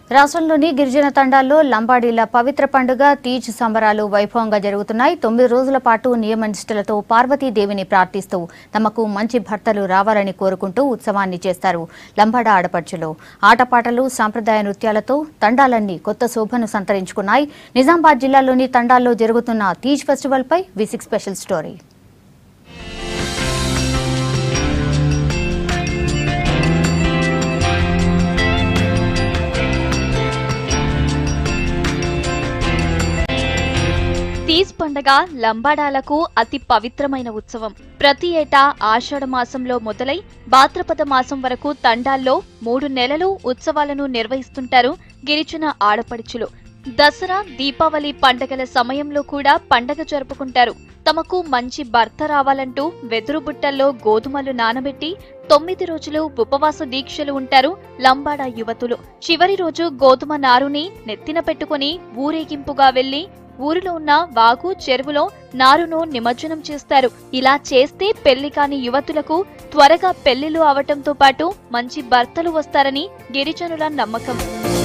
రాష్ట్రంలోని గిరిజన తండాల్లో లంబాడీల పవిత్ర పండుగ తీజ్ సంబరాలు వైభవంగా జరుగుతున్నాయి తొమ్మిది రోజుల పాటు నియమనిష్టలతో పార్వతీదేవిని ప్రార్థిస్తూ తమకు మంచి భర్తలు రావాలని కోరుకుంటూ ఉత్సవాన్ని చేస్తారు లంబాడ ఆడపడుచులు ఆటపాటలు సాంప్రదాయ నృత్యాలతో తండాలన్నీ కొత్త శోభను సంతరించుకున్నాయి నిజామాబాద్ జిల్లాలోని తండాల్లో జరుగుతున్న తీజ్ ఫెస్టివల్పై V six special story Teej పండగ లంబాడాలకు అతి పవిత్రమైన ఉత్సవం ప్రతి ఏటా ఆషాఢ మాసంలో మొదలై భాద్రపద మాసం వరకు తండాల్లో మూడు నెలలు ఉత్సవాలను నిర్వహిస్తుంటారు గిరిజన ఆడపడుచులు దసరా దీపావళి పండగల సమయంలో కూడా పండగ జరుపుకుంటారు తమకు మంచి భర్త రావాలంటూ వెదురు బుట్టల్లో గోధుమలు నానబెట్టి తొమ్మిది రోజులు ఉపవాస దీక్షలు ఉంటారు లంబాడ యువతులు చివరి రోజు గోధుమ నారుని నెత్తిన పెట్టుకుని ఊరేగింపుగా వెళ్లి ఊరిలో ఉన్న వాగు చెరువులో నారును నిమజ్జనం చేస్తారు ఇలా చేస్తే పెళ్లి కాని యువతులకు త్వరగా పెళ్లిళ్లు అవటంతో పాటు మంచి భర్తలు వస్తారని గిరిజనుల నమ్మకం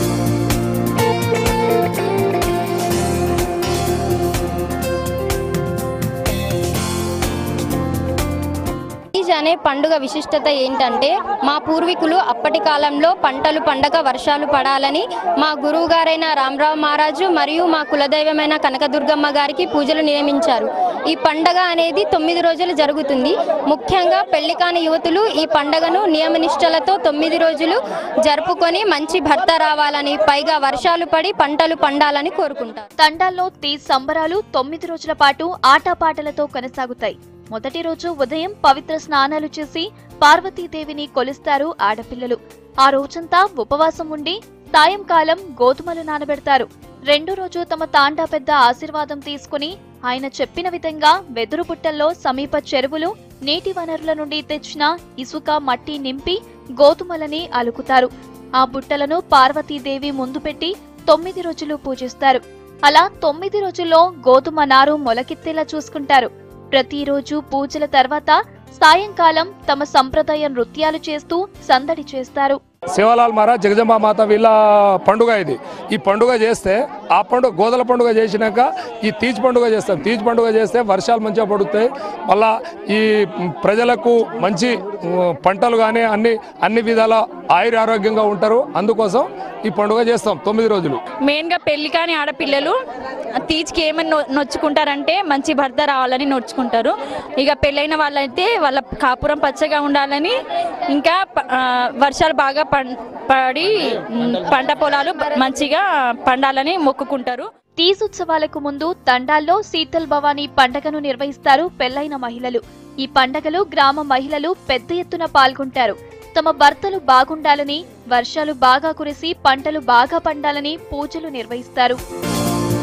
తీజ్ అనే పండుగ విశిష్టత ఏంటంటే మా పూర్వీకులు అప్పటి కాలంలో పంటలు పండగ వర్షాలు పడాలని మా గురువు గారైన రామరావు మహారాజు మరియు మా కులదైవమైన కనకదుర్గమ్మ గారికి పూజలు నియమించారు ఈ పండగ అనేది తొమ్మిది రోజులు జరుగుతుంది ముఖ్యంగా పెళ్లి కాని యువతులు ఈ పండగను నియమనిష్టలతో తొమ్మిది రోజులు జరుపుకొని మంచి భర్త రావాలని పైగా వర్షాలు పడి పంటలు పండాలని కోరుకుంటారు తండాల్లో తీజ్ సంబరాలు తొమ్మిది రోజుల పాటు ఆటపాటలతో కొనసాగుతాయి మొదటి రోజు ఉదయం పవిత్ర స్నానాలు చేసి పార్వతీదేవిని కొలుస్తారు ఆడపిల్లలు ఆ రోజంతా ఉపవాసం ఉండి సాయంకాలం గోధుమలు నానబెడతారు రెండో రోజు తమ తాండా పెద్ద ఆశీర్వాదం తీసుకుని ఆయన చెప్పిన విధంగా వెదురు బుట్టల్లో సమీప చెరువులు నీటి వనరుల నుండి తెచ్చిన ఇసుక మట్టి నింపి గోధుమలని అలుకుతారు ఆ బుట్టలను పార్వతీదేవి ముందు పెట్టి తొమ్మిది రోజులు పూజిస్తారు అలా తొమ్మిది రోజుల్లో గోధుమ నారు మొలకెత్తేలా చూసుకుంటారు ప్రతిరోజు పూజల తర్వాత సాయంకాలం తమ సంప్రదాయ నృత్యాలు చేస్తూ సందడి చేస్తారు శివలాల్ మహారాజ్ జగజంబా మాత వీళ్ళ పండుగ ఇది ఈ పండుగ చేస్తే ఆ పండుగ గోదల పండుగ చేసినాక ఈ తీజ్ పండుగ చేస్తాం తీజ్ పండుగ చేస్తే వర్షాలు మంచిగా పడుతాయి మళ్ళా ఈ ప్రజలకు మంచి ఉమ్, పంటలు కానీ అన్ని అన్ని విధాల ఆయుర ఆరోగ్యంగా ఉంటారు అందుకోసం ఈ పండుగ చేస్తాం తొమ్మిది రోజులు మెయిన్గా పెళ్లి కాని ఆడపిల్లలు తీజ్కి ఏమని నొ- నొచ్చుకుంటారంటే మంచి భర్త రావాలని నొచ్చుకుంటారు ఇక పెళ్ళైన వాళ్ళైతే వాళ్ళ కాపురం పచ్చగా ఉండాలని ఇంకా ప- ఆ, వర్షాలు బాగా పం- పడి మ్, పంట పొలాలు మంచిగా పండాలని మొక్కుకుంటారు తీజ్ ఉత్సవాలకు ముందు తండాల్లో శీతల్ భవానీ పండగను నిర్వహిస్తారు పెళ్లైన మహిళలు ఈ పండగలో గ్రామ మహిళలు పెద్ద ఎత్తున పాల్గొంటారు తమ భర్తలు బాగుండాలని వర్షాలు బాగా కురిసి పంటలు బాగా పండాలని పూజలు నిర్వహిస్తారు